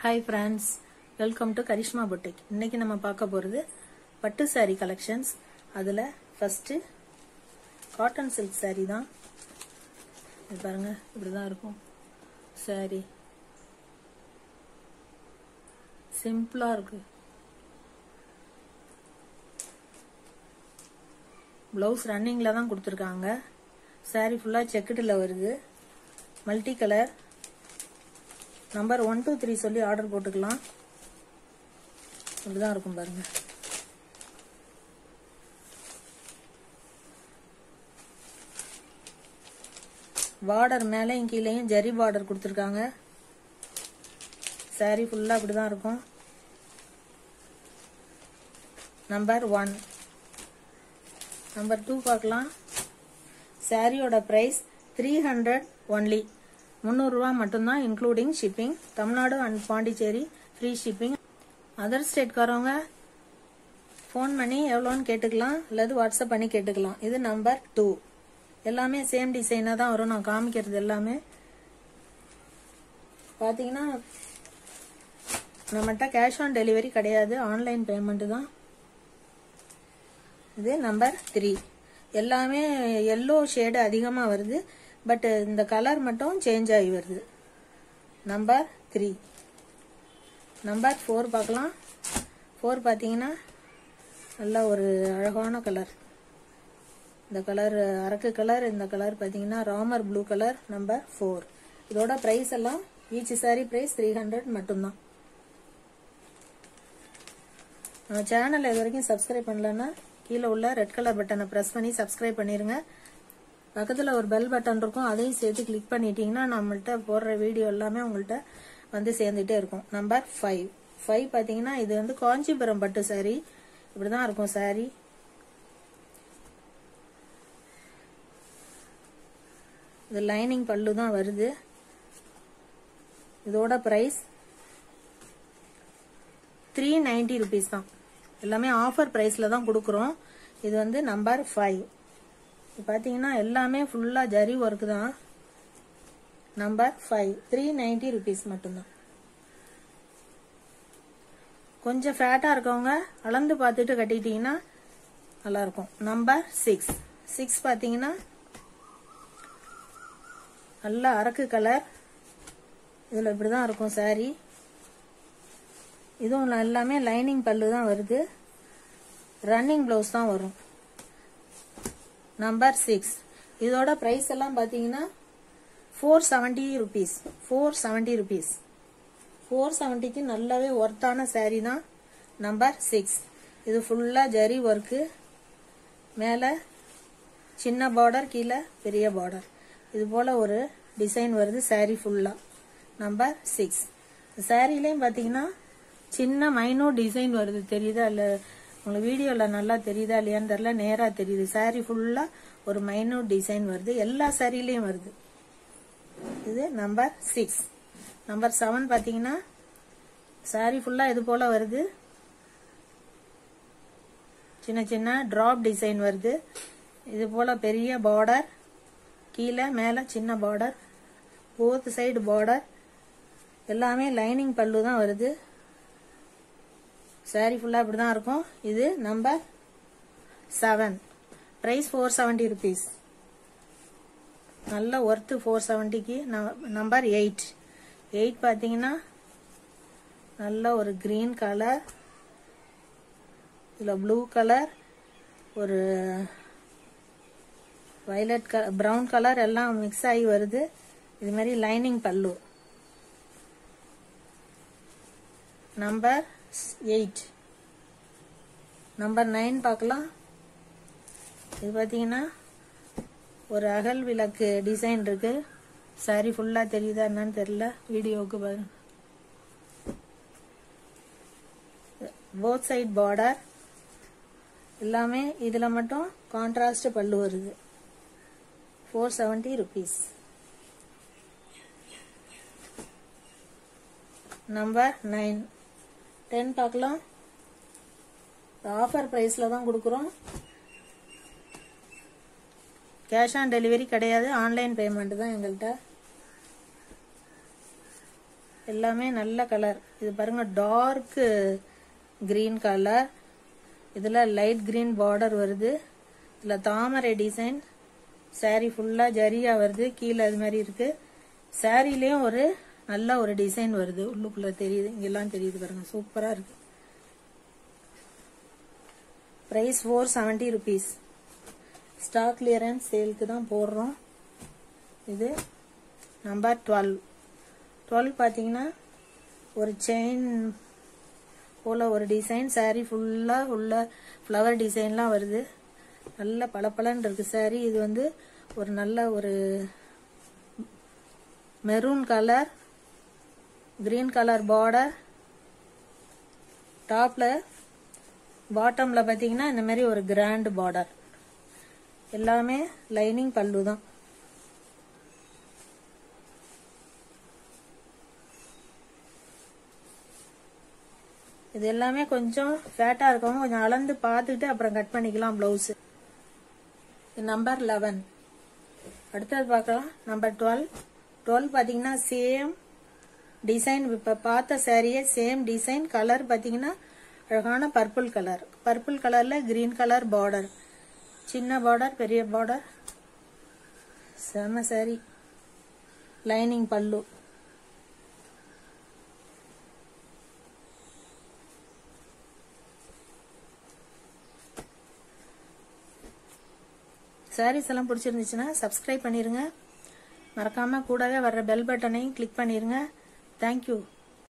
hi friends welcome to Karishma boutique இன்னைக்கு நம்ம பார்க்க போகிறது பட்டு saree கலெக்ஷன்ஸ் அதில் ஃபஸ்ட்டு காட்டன் சில்க் saree தான் இது பாருங்க இப்படி தான் இருக்கும் saree சிம்பிளாக இருக்கு ப்ளவுஸ் ரன்னிங்கில் தான் கொடுத்துருக்காங்க saree ஃபுல்லாக செக்குடில் வருது multi colour number one two three சொல்லி ஆர்டர் போட்டுக்கலாம் இப்படிதான் இருக்கும் பாருங்க பார்டர் மேலேயும் கீழேயும் ஜரி பார்டர் கொடுத்துருக்காங்க saree ஃபுல்லாக அப்படி தான் இருக்கும் நம்பர் ஒன் நம்பர் டூ பார்க்கலாம் சாரியோட ப்ரைஸ் த்ரீ ஹண்ட்ரட் ஒன்லி முந்நூறுரூவா மட்டும்தான் including shipping Tamil Nadu and Pondicherry free shipping other ஸ்டேட்காரவங்க ஃபோன் பண்ணி எவ்வளோன்னு கேட்டுக்கலாம் அல்லது வாட்ஸ்அப் பண்ணி கேட்டுக்கலாம் இது நம்பர் டூ எல்லாமே சேம் டிசைனாக தான் வரும் நான் காமிக்கிறது எல்லாமே பார்த்தீங்கன்னா நம்மகிட்ட கேஷ் ஆன் டெலிவரி கிடையாது ஆன்லைன் பேமெண்ட்டு தான் இது நம்பர் த்ரீ எல்லாமே எல்லோ ஷேடு அதிகமாக வருது பட் இந்த கலர் மட்டும் சேஞ்ச் ஆகி வருது நம்பர் த்ரீ நம்பர் ஃபோர் பார்க்கலாம் ஃபோர் பார்த்தீங்கன்னா நல்ல ஒரு அழகான கலர் இந்த கலர் அரக்கு கலர் இந்த கலர் பார்த்தீங்கன்னா Ramar blue colour number four இதோட ப்ரைஸ் எல்லாம் each sari price three hundred மட்டும்தான் நம்ம சேனல் இது வரைக்கும் சப்ஸ்கிரைப் பண்ணலன்னா கீழே உள்ள ரெட் கலர் பட்டனை ப்ரெஸ் பண்ணி சப்ஸ்கிரைப் பண்ணிடுங்க பக்கத்தில் ஒரு பெல் பட்டன் இருக்கும் அதையும் சேர்த்து கிளிக் பண்ணிட்டீங்கன்னா நம்மள்ட்ட போடுற வீடியோ எல்லாமே உங்கள்கிட்ட வந்து சேர்ந்துட்டே இருக்கும் நம்பர் ஃபைவ் ஃபைவ் பார்த்தீங்கன்னா இது வந்து காஞ்சிபுரம் பட்டு சாரி இப்படி தான் இருக்கும் சாரி இது லைனிங் பல்லு தான் வருது இதோட ப்ரைஸ் த்ரீ நைன்டி ருபீஸ் தான் எல்லாமே ஆஃபர் ப்ரைஸில் தான் கொடுக்குறோம் இது வந்து நம்பர் ஃபைவ் பார்த்தீங்கன்னா எல்லாமே ஃபுல்லாக ஜரி ஒர்க்கு தான் number five three ninety rupees மட்டும்தான் கொஞ்சம் ஃபேட்டாக இருக்கவங்க அளந்து பார்த்துட்டு கட்டிட்டீங்கன்னா நல்லாயிருக்கும் நம்பர் சிக்ஸ் சிக்ஸ் பார்த்தீங்கன்னா நல்ல அரக்கு கலர் இதில் இப்படி தான் இருக்கும் சாரீ இதுவும் எல்லாமே லைனிங் பல்லு தான் வருது ரன்னிங் ப்ளவுஸ் தான் வரும் நம்பர் சிக்ஸ் இதோட ப்ரைஸ் எல்லாம் பார்த்தீங்கன்னா four seventy rupees four seventy rupees four செவன்ட்டிக்கு நல்லாவே ஒர்த்தான சாரீ தான் நம்பர் சிக்ஸ் இது ஃபுல்லாக ஜரி ஒர்க்கு மேலே சின்ன பார்டர் கீழே பெரிய பார்டர் இது போல் ஒரு டிசைன் வருது சாரீ ஃபுல்லாக நம்பர் சிக்ஸ் சாரீலையும் பார்த்தீங்கன்னா சின்ன மைனோ டிசைன் வருது தெரியுதா இல்லை உங்களுக்கு வீடியோவில் நல்லா தெரியுதா இல்லையான்னு தெரில நேராக தெரியுது சாரீ ஃபுல்லாக ஒரு மைனோ டிசைன் வருது எல்லா சாரீலையும் வருது இது நம்பர் சிக்ஸ் நம்பர் செவன் பார்த்தீங்கன்னா சாரீ ஃபுல்லாக இது போல் வருது சின்ன சின்ன ட்ராப் டிசைன் வருது இது போல் பெரிய பார்டர் கீழே மேலே சின்ன பார்டர் போத் சைடு பார்டர் எல்லாமே லைனிங் பல்லு தான் வருது சாரி ஃபுல்லாக இப்படி தான் இருக்கும் இது number seven price four seventy rupees நல்ல ஒர்த்து ஃபோர் செவன்ட்டிக்கு நம்பர் எயிட் எயிட் பார்த்தீங்கன்னா நல்ல ஒரு க்ரீன் கலர் இதில் ப்ளூ கலர் ஒரு வைலட் க ப்ரௌன் கலர் எல்லாம் மிக்ஸ் ஆகி வருது இது மாதிரி லைனிங் பல்லு நம்பர் எயிட் நம்பர் நைன் பார்க்கலாம் இது பார்த்தீங்கன்னா ஒரு அகல் விளக்கு டிசைன் இருக்கு சாரி ஃபுல்லாக தெரியுதா என்னன்னு தெரியல வீடியோவுக்கு பாருங்க போத் சைட் பார்டர் எல்லாமே இதில் மட்டும் கான்ட்ராஸ்ட் பல்லு வருது four seventy rupees number nine ten பார்க்கலாம் ஆஃபர் ப்ரைஸில் தான் கொடுக்குறோம் கேஷ் ஆன் டெலிவரி கிடையாது ஆன்லைன் பேமெண்ட் தான் எங்கள்கிட்ட எல்லாமே நல்ல கலர் இது பாருங்க டார்க் கிரீன் கலர் இதில் லைட் கிரீன் பார்டர் வருது இதில் தாமரை டிசைன் saree ஃபுல்லாக ஜரியாக வருது கீழே அது மாதிரி இருக்கு சாரிலையும் ஒரு நல்ல ஒரு டிசைன் வருது உள்ளுக்குள்ள தெரியுது இங்கெல்லாம் தெரியுது பாருங்க சூப்பராக இருக்கு price four seventy rupees stock clearance சேலுக்கு தான் போடுறோம் இது நம்பர் டுவெல் டுவெல் பார்த்தீங்கன்னா ஒரு செயின் போல் ஒரு டிசைன் saree ஃபுல்லாக உள்ள ஃப்ளவர் டிசைன்லாம் வருது நல்ல பளபளன்னு இருக்கு saree இது வந்து ஒரு நல்ல ஒரு maroon colour green colour border டாப்பில் பாட்டமில் பார்த்தீங்கன்னா இந்த மாதிரி ஒரு கிராண்ட் பார்டர் எல்லாமே லைனிங் பல்லு தான் இது எல்லாமே கொஞ்சம் ஃபேட்டாக இருக்கவங்க கொஞ்சம் அளந்து பார்த்துட்டு அப்புறம் கட் பண்ணிக்கலாம் ப்ளவுஸு நம்பர் லெவன் அடுத்தது பார்க்கலாம் நம்பர் டுவெல் டுவெல் பார்த்தீங்கன்னா சேம் டிசைன் இப்போ பார்த்த சாரியே சேம் டிசைன் கலர் பார்த்தீங்கன்னா அழகான பர்பிள் கலர் பர்பிள் கலரில் கிரீன் கலர் பார்டர் சின்ன பார்டர் பெரிய பார்டர் செம சாரி லைனிங் பல்லு சாரீஸ் எல்லாம் பிடிச்சிருந்துச்சுன்னா சப்ஸ்கிரைப் பண்ணிருங்க மறக்காம கூடவே வர்ற பெல் பட்டனையும் கிளிக் பண்ணிருங்க தேங்க்யூ